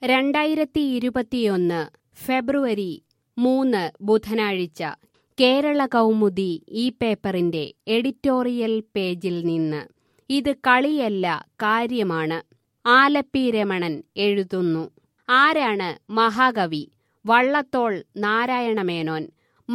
രണ്ടായിരത്തി ഇരുപത്തിയൊന്ന് ഫെബ്രുവരി മൂന്ന് ബുധനാഴ്ച കേരള കൗമുദി ഈ പേപ്പറിന്റെ എഡിറ്റോറിയൽ പേജിൽ നിന്ന് ഇത് കളിയല്ല കാര്യമാണ് ആലപ്പി രമണൻ എഴുതുന്നു ആരാണ് മഹാകവി വള്ളത്തോൾ നാരായണമേനോൻ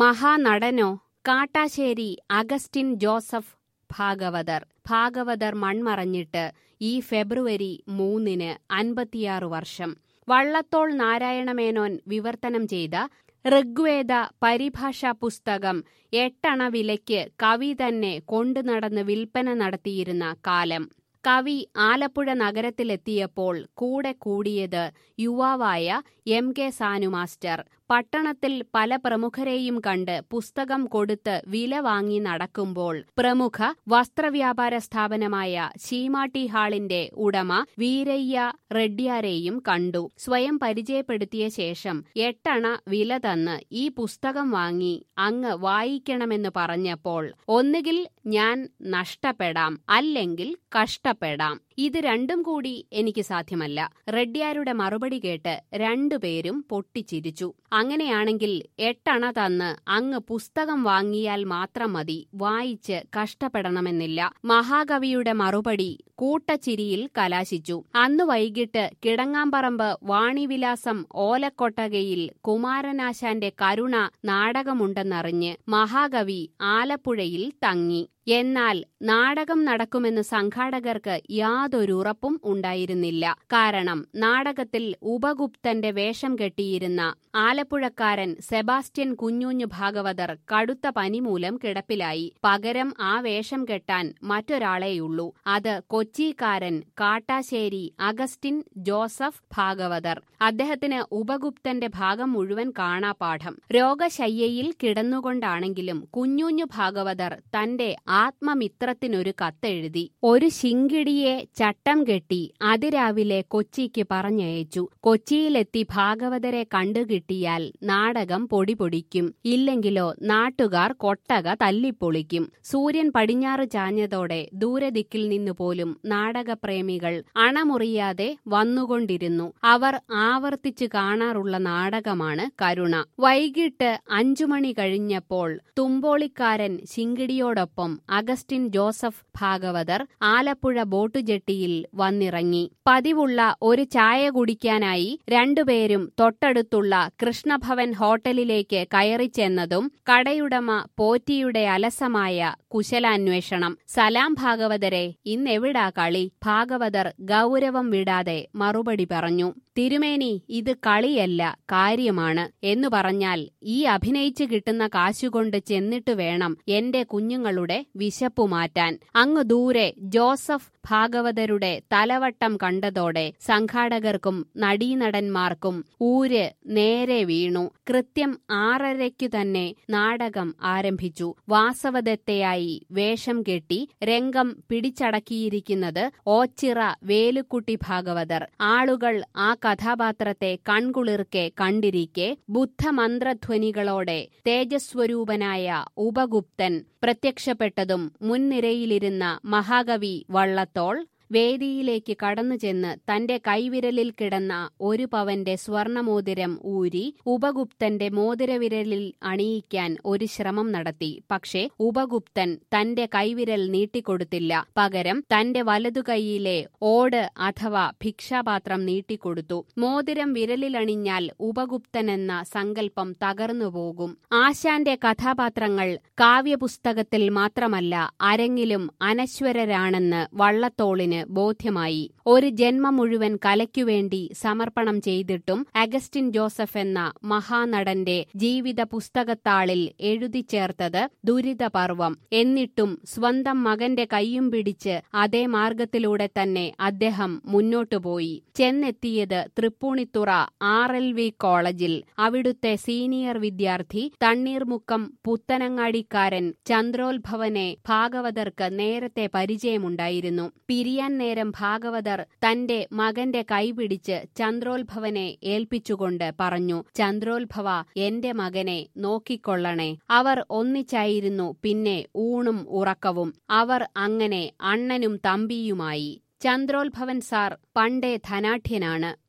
മഹാനടനോ കാട്ടാശ്ശേരി അഗസ്റ്റിൻ ജോസഫ് ഭാഗവതർ ഭാഗവതർ മൺമറഞ്ഞിട്ട് ഈ ഫെബ്രുവരി മൂന്നിന് അൻപത്തിയാറ് വർഷം വള്ളത്തോൾ നാരായണമേനോൻ വിവർത്തനം ചെയ്ത ഋഗ്വേദ പരിഭാഷാ പുസ്തകം എട്ടണ വിലയ്ക്ക് കവി തന്നെ കൊണ്ടുനടന്ന് വിൽപ്പന നടത്തിയിരുന്ന കാലം കവി ആലപ്പുഴ നഗരത്തിലെത്തിയപ്പോൾ കൂടെ കൂടിയത് യുവാവായ എം കെ സാനു മാസ്റ്റർ പട്ടണത്തിൽ പല പ്രമുഖരെയും കണ്ട് പുസ്തകം കൊടുത്ത് വില വാങ്ങി നടക്കുമ്പോൾ പ്രമുഖ വസ്ത്രവ്യാപാര സ്ഥാപനമായ ശീമാട്ടി ഹാളിന്റെ ഉടമ വീരയ്യ റെഡ്ഡിയാരെയും കണ്ടു സ്വയം പരിചയപ്പെടുത്തിയ ശേഷം എട്ടണ വില തന്ന് ഈ പുസ്തകം വാങ്ങി അങ്ങ് വായിക്കണമെന്ന് പറഞ്ഞപ്പോൾ ഒന്നുകിൽ ഞാൻ നഷ്ടപ്പെടാം അല്ലെങ്കിൽ കഷ്ടപ്പെടാം ഇത് രണ്ടും കൂടി എനിക്ക് സാധ്യമല്ല റെഡ്ഡിയാരുടെ മറുപടി കേട്ട് രണ്ടുപേരും പൊട്ടിച്ചിരിച്ചു അങ്ങനെയാണെങ്കിൽ എട്ടണ തന്ന് അങ്ങ് പുസ്തകം വാങ്ങിയാൽ മാത്രം മതി വായിച്ച് കഷ്ടപ്പെടണമെന്നില്ല മഹാകവിയുടെ മറുപടി കൂട്ടച്ചിരിയിൽ കലാശിച്ചു അന്നു വൈകിട്ട് കിടങ്ങാമ്പറമ്പ് വാണിവിലാസം ഓലക്കൊട്ടകയിൽ കുമാരനാശാന്റെ കരുണ നാടകമുണ്ടെന്നറിഞ്ഞ് മഹാകവി ആലപ്പുഴയിൽ തങ്ങി എന്നാൽ നാടകം നടക്കുമെന്ന് സംഘാടകർക്ക് യാതൊരു ഉറപ്പും ഉണ്ടായിരുന്നില്ല കാരണം നാടകത്തിൽ ഉപഗുപ്തന്റെ വേഷം കെട്ടിയിരുന്ന ആലപ്പുഴക്കാരൻ സെബാസ്റ്റ്യൻ കുഞ്ഞുഞ്ഞു ഭാഗവതർ കടുത്ത പനി മൂലം കിടപ്പിലായി പകരം ആ വേഷം കെട്ടാൻ മറ്റൊരാളെയുള്ളൂ അത് കൊച്ചിക്കാരൻ കാട്ടാശ്ശേരി അഗസ്റ്റിൻ ജോസഫ് ഭാഗവതർ അദ്ദേഹത്തിന് ഉപഗുപ്തന്റെ ഭാഗം മുഴുവൻ കാണാപാഠം രോഗശയ്യയിൽ കിടന്നുകൊണ്ടാണെങ്കിലും കുഞ്ഞുഞ്ഞു ഭാഗവതർ തന്റെ ആത്മമിത്രത്തിനൊരു കത്തെഴുതി ഒരു ശിങ്കിടിയെ ചട്ടം കെട്ടി അതിരാവിലെ കൊച്ചിക്ക് പറഞ്ഞയച്ചു കൊച്ചിയിലെത്തി ഭാഗവതരെ കണ്ടുകിട്ടിയാൽ നാടകം പൊടിപൊടിക്കും ഇല്ലെങ്കിലോ നാട്ടുകാർ കൊട്ടക തല്ലിപ്പൊളിക്കും സൂര്യൻ പടിഞ്ഞാറ് ചാഞ്ഞതോടെ ദൂരദിക്കിൽ നിന്നു പോലും നാടകപ്രേമികൾ അണമുറിയാതെ വന്നുകൊണ്ടിരുന്നു അവർ ആവർത്തിച്ചു കാണാറുള്ള നാടകമാണ് കരുണ വൈകിട്ട് അഞ്ചു മണി കഴിഞ്ഞപ്പോൾ തുമ്പോളിക്കാരൻ ശിങ്കിടിയോടൊപ്പം അഗസ്റ്റിൻ ജോസഫ് ഭാഗവതർ ആലപ്പുഴ ബോട്ടുജെട്ടിയിൽ വന്നിറങ്ങി പതിവുള്ള ഒരു ചായ കുടിക്കാനായി രണ്ടുപേരും തൊട്ടടുത്തുള്ള കൃഷ്ണഭവൻ ഹോട്ടലിലേക്ക് കയറിച്ചെന്നതും കടയുടമ പോറ്റിയുടെ അലസമായ കുശലാന്വേഷണം സലാം ഭാഗവതരെ ഇന്നെവിടാ കളി ഭാഗവതർ ഗൗരവം വിടാതെ മറുപടി പറഞ്ഞു തിരുമേനി ഇത് കളിയല്ല കാര്യമാണ് എന്നു പറഞ്ഞാൽ ഈ അഭിനയിച്ചു കിട്ടുന്ന കാശുകൊണ്ട് ചെന്നിട്ട് വേണം എന്റെ കുഞ്ഞുങ്ങളുടെ വിശപ്പു മാറ്റാൻ അങ്ങ് ദൂരെ ജോസഫ് ഭാഗവതരുടെ തലവട്ടം കണ്ടതോടെ സംഘാടകർക്കും നടീനടന്മാർക്കും ഊര് നേരെ വീണു കൃത്യം ആറരയ്ക്കു തന്നെ നാടകം ആരംഭിച്ചു വാസവദത്തയായി വേഷം കെട്ടി രംഗം പിടിച്ചടക്കിയിരിക്കുന്നത് ഓച്ചിറ വേലുക്കുട്ടി ഭാഗവതർ ആളുകൾ ആ കഥാപാത്രത്തെ കൺകുളിർക്കെ കണ്ടിരിക്കെ ബുദ്ധമന്ത്രധ്വനികളോടെ തേജസ്വരൂപനായ ഉപഗുപ്തൻ പ്രത്യക്ഷപ്പെട്ടതും മുൻനിരയിലിരുന്ന മഹാകവി വള്ളത്തോൾ വേദിയിലേക്ക് കടന്നു ചെന്ന് തന്റെ കൈവിരലിൽ കിടന്ന ഒരു പവന്റെ സ്വർണമോതിരം ഊരി ഉപഗുപ്തന്റെ മോതിരവിരലിൽ അണിയിക്കാൻ ഒരു ശ്രമം നടത്തി പക്ഷേ ഉപഗുപ്തൻ തന്റെ കൈവിരൽ നീട്ടിക്കൊടുത്തില്ല പകരം തന്റെ വലതു കൈയിലെ ഓട് അഥവാ ഭിക്ഷാപാത്രം നീട്ടിക്കൊടുത്തു മോതിരം വിരലിലണിഞ്ഞാൽ ഉപഗുപ്തനെന്ന സങ്കല്പം തകർന്നുപോകും ആശാന്റെ കഥാപാത്രങ്ങൾ കാവ്യപുസ്തകത്തിൽ മാത്രമല്ല അരങ്ങിലും അനശ്വരരാണെന്ന് വള്ളത്തോളിന് ബോധ്യമായി ഒരു ജന്മം മുഴുവൻ കലയ്ക്കുവേണ്ടി സമർപ്പണം ചെയ്തിട്ടും അഗസ്റ്റിൻ ജോസഫ് എന്ന മഹാനടന്റെ ജീവിത പുസ്തകത്താളിൽ എഴുതി ചേർത്തത് ദുരിതപർവം എന്നിട്ടും സ്വന്തം മകന്റെ കൈയും പിടിച്ച് അതേ മാർഗത്തിലൂടെ തന്നെ അദ്ദേഹം മുന്നോട്ടുപോയി ചെന്നെത്തിയത് തൃപ്പൂണിത്തുറ ആർ എൽ വി കോളേജിൽ അവിടുത്തെ സീനിയർ വിദ്യാർത്ഥി തണ്ണീർമുക്കം പുത്തനങ്ങാടിക്കാരൻ ചന്ദ്രോത്ഭവനെ ഭാഗവതർക്ക് നേരത്തെ പരിചയമുണ്ടായിരുന്നു പിരിയാൻ നേരം ഭാഗവതർ തന്റെ മകന്റെ കൈപിടിച്ച് ചന്ദ്രോത്ഭവനെ ഏൽപ്പിച്ചുകൊണ്ട് പറഞ്ഞു ചന്ദ്രോത്ഭവ എന്റെ മകനെ നോക്കിക്കൊള്ളണേ അവർ ഒന്നിച്ചായിരുന്നു പിന്നെ ഊണും ഉറക്കവും അവർ അങ്ങനെ അണ്ണനും തമ്പിയുമായി ചന്ദ്രോത്ഭവൻ സാർ പണ്ടേ ധനാഠ്യനാണ്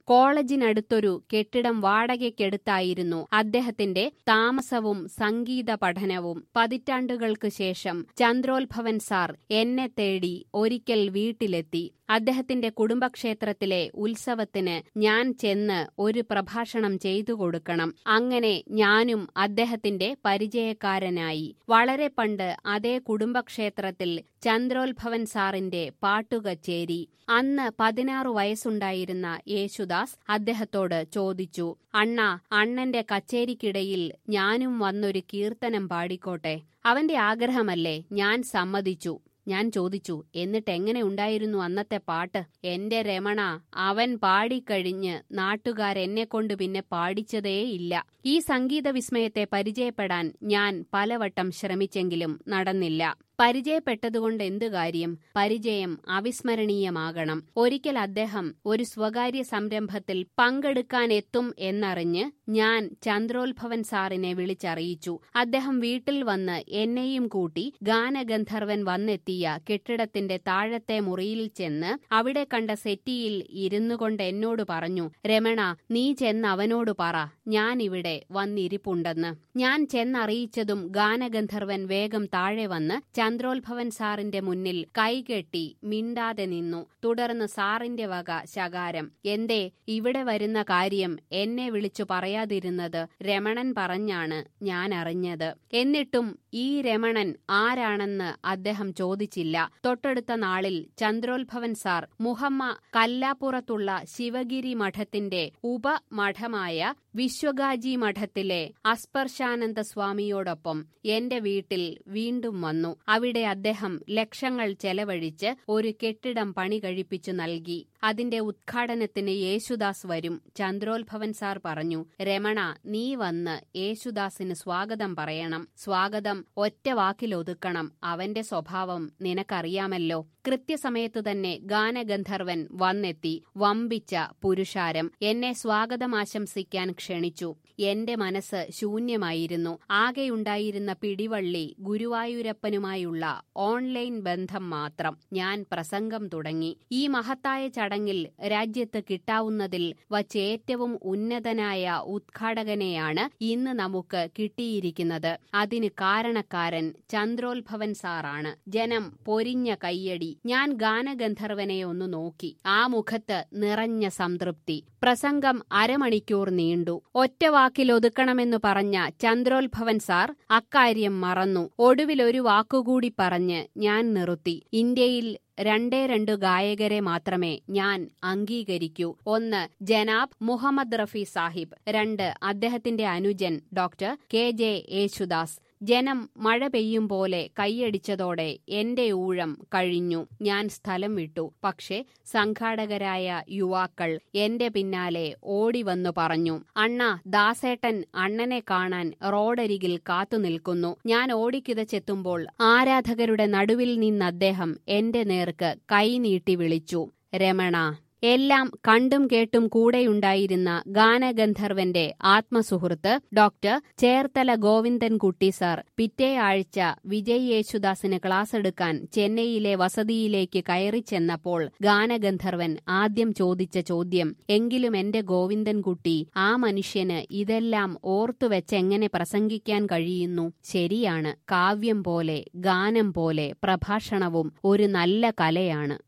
കോളേജിനടുത്തൊരു കെട്ടിടം വാടകയ്ക്കെടുത്തായിരുന്നു അദ്ദേഹത്തിന്റെ താമസവും സംഗീത പഠനവും പതിറ്റാണ്ടുകൾക്ക് ശേഷം ചന്ദ്രോത്ഭവൻ സാർ എന്നെ തേടി ഒരിക്കൽ വീട്ടിലെത്തി അദ്ദേഹത്തിന്റെ കുടുംബക്ഷേത്രത്തിലെ ഉത്സവത്തിന് ഞാൻ ചെന്ന് ഒരു പ്രഭാഷണം ചെയ്തു കൊടുക്കണം അങ്ങനെ ഞാനും അദ്ദേഹത്തിന്റെ പരിചയക്കാരനായി വളരെ പണ്ട് അതേ കുടുംബക്ഷേത്രത്തിൽ ചന്ദ്രോത്ഭവൻ സാറിന്റെ പാട്ടുകച്ചേരി അന്ന് പതിനാറു വയസ്സുണ്ടായിരുന്ന യേശുദാസ് അദ്ദേഹത്തോട് ചോദിച്ചു അണ്ണ അണ്ണന്റെ കച്ചേരിക്കിടയിൽ ഞാനും വന്നൊരു കീർത്തനം പാടിക്കോട്ടെ അവന്റെ ആഗ്രഹമല്ലേ ഞാൻ സമ്മതിച്ചു ഞാൻ ചോദിച്ചു എന്നിട്ട് എങ്ങനെ ഉണ്ടായിരുന്നു അന്നത്തെ പാട്ട് എന്റെ രമണ അവൻ പാടിക്കഴിഞ്ഞ് നാട്ടുകാരെന്നെ കൊണ്ട് പിന്നെ പാടിച്ചതേയില്ല ഈ സംഗീത വിസ്മയത്തെ പരിചയപ്പെടാൻ ഞാൻ പലവട്ടം ശ്രമിച്ചെങ്കിലും നടന്നില്ല പരിചയപ്പെട്ടതുകൊണ്ട് എന്തു കാര്യം പരിചയം അവിസ്മരണീയമാകണം ഒരിക്കൽ അദ്ദേഹം ഒരു സ്വകാര്യ സംരംഭത്തിൽ പങ്കെടുക്കാനെത്തും എന്നറിഞ്ഞ് ഞാൻ ചന്ദ്രോത്ഭവൻ സാറിനെ വിളിച്ചറിയിച്ചു അദ്ദേഹം വീട്ടിൽ വന്ന് എന്നെയും കൂട്ടി ഗാനഗന്ധർവൻ വന്നെത്തിയ കെട്ടിടത്തിന്റെ താഴത്തെ മുറിയിൽ ചെന്ന് അവിടെ കണ്ട സെറ്റിയിൽ ഇരുന്നു കൊണ്ട് എന്നോട് പറഞ്ഞു രമണ നീ ചെന്ന് അവനോട് പറ ഞാൻ ഇവിടെ വന്നിരിപ്പുണ്ടെന്ന് ഞാൻ ചെന്നറിയിച്ചതും ഗാനഗന്ധർവൻ വേഗം താഴെ വന്ന് ചന്ദ്രോത്ഭവൻ സാറിന്റെ മുന്നിൽ കൈകെട്ടി മിണ്ടാതെ നിന്നു തുടർന്ന് സാറിന്റെ വക ശകാരം എന്തേ ഇവിടെ വരുന്ന കാര്യം എന്നെ വിളിച്ചു പറയാതിരുന്നത് രമണൻ പറഞ്ഞാണ് ഞാൻ അറിഞ്ഞത് എന്നിട്ടും ഈ രമണൻ ആരാണെന്ന് അദ്ദേഹം ചോദിച്ചില്ല തൊട്ടടുത്ത നാളിൽ ചന്ദ്രോത്ഭവൻ സാർ മുഹമ്മ കല്ലാപ്പുറത്തുള്ള ശിവഗിരി മഠത്തിന്റെ ഉപമഠമായ വിശ്വഗാജി മഠത്തിലെ അസ്പർശാനന്ദ സ്വാമിയോടൊപ്പം എന്റെ വീട്ടിൽ വീണ്ടും വന്നു അവിടെ അദ്ദേഹം ലക്ഷങ്ങൾ ചെലവഴിച്ച് ഒരു കെട്ടിടം പണി കഴിപ്പിച്ചു നൽകി അതിന്റെ ഉദ്ഘാടനത്തിന് യേശുദാസ് വരും ചന്ദ്രോത്ഭവൻ സാർ പറഞ്ഞു രമണ നീ വന്ന് യേശുദാസിന് സ്വാഗതം പറയണം സ്വാഗതം ഒറ്റ വാക്കിലൊതുക്കണം അവന്റെ സ്വഭാവം നിനക്കറിയാമല്ലോ കൃത്യസമയത്തു തന്നെ ഗാനഗന്ധർവൻ വന്നെത്തി വമ്പിച്ച പുരുഷാരം എന്നെ സ്വാഗതം ആശംസിക്കാൻ ക്ഷണിച്ചു എന്റെ മനസ്സ് ശൂന്യമായിരുന്നു ആകെയുണ്ടായിരുന്ന പിടിവള്ളി ഗുരുവായൂരപ്പനുമായുള്ള ഓൺലൈൻ ബന്ധം മാത്രം ഞാൻ പ്രസംഗം തുടങ്ങി ഈ മഹത്തായ ചടങ്ങിൽ രാജ്യത്ത് കിട്ടാവുന്നതിൽ വച്ച് ഏറ്റവും ഉന്നതനായ ഉദ്ഘാടകനെയാണ് ഇന്ന് നമുക്ക് കിട്ടിയിരിക്കുന്നത് അതിന് കാരണക്കാരൻ ചന്ദ്രോത്ഭവൻ സാറാണ് ജനം പൊരിഞ്ഞ കയ്യടി ഞാൻ ഗാനഗന്ധർവനെ ഒന്ന് നോക്കി ആ മുഖത്ത് നിറഞ്ഞ സംതൃപ്തി പ്രസംഗം അരമണിക്കൂർ നീണ്ടു ഒറ്റ വാക്കിലൊതുക്കണമെന്ന് പറഞ്ഞ ചന്ദ്രോത്ഭവൻ സാർ അക്കാര്യം മറന്നു ഒടുവിൽ ഒരു വാക്കുകൂടി പറഞ്ഞ് ഞാൻ നിർത്തി ഇന്ത്യയിൽ രണ്ടേ രണ്ട് ഗായകരെ മാത്രമേ ഞാൻ അംഗീകരിക്കൂ ഒന്ന് ജനാബ് മുഹമ്മദ് റഫി സാഹിബ് രണ്ട് അദ്ദേഹത്തിന്റെ അനുജൻ ഡോക്ടർ കെ ജെ യേശുദാസ് ജനം മഴ പെയ്യും പോലെ കൈയടിച്ചതോടെ എന്റെ ഊഴം കഴിഞ്ഞു ഞാൻ സ്ഥലം വിട്ടു പക്ഷേ സംഘാടകരായ യുവാക്കൾ എന്റെ പിന്നാലെ ഓടിവന്നു പറഞ്ഞു അണ്ണ ദാസേട്ടൻ അണ്ണനെ കാണാൻ റോഡരികിൽ കാത്തുനിൽക്കുന്നു ഞാൻ ഓടിക്കിതച്ചെത്തുമ്പോൾ ആരാധകരുടെ നടുവിൽ നിന്നദ്ദേഹം എന്റെ നേർക്ക് കൈനീട്ടി വിളിച്ചു രമണ എല്ലാം കണ്ടും കേട്ടും കൂടെയുണ്ടായിരുന്ന ഗാനഗന്ധർവന്റെ ആത്മസുഹൃത്ത് ഡോക്ടർ ചേർത്തല ഗോവിന്ദൻകുട്ടി സാർ പിറ്റേ ആഴ്ച വിജയ് യേശുദാസിന് ക്ലാസ് എടുക്കാൻ ചെന്നൈയിലെ വസതിയിലേക്ക് കയറി ചെന്നപ്പോൾ ഗാനഗന്ധർവൻ ആദ്യം ചോദിച്ച ചോദ്യം എങ്കിലും എന്റെ ഗോവിന്ദൻകുട്ടി ആ മനുഷ്യന് ഇതെല്ലാം ഓർത്തുവെച്ചെങ്ങനെ പ്രസംഗിക്കാൻ കഴിയുന്നു ശരിയാണ് കാവ്യം പോലെ ഗാനം പോലെ പ്രഭാഷണവും ഒരു നല്ല കലയാണ്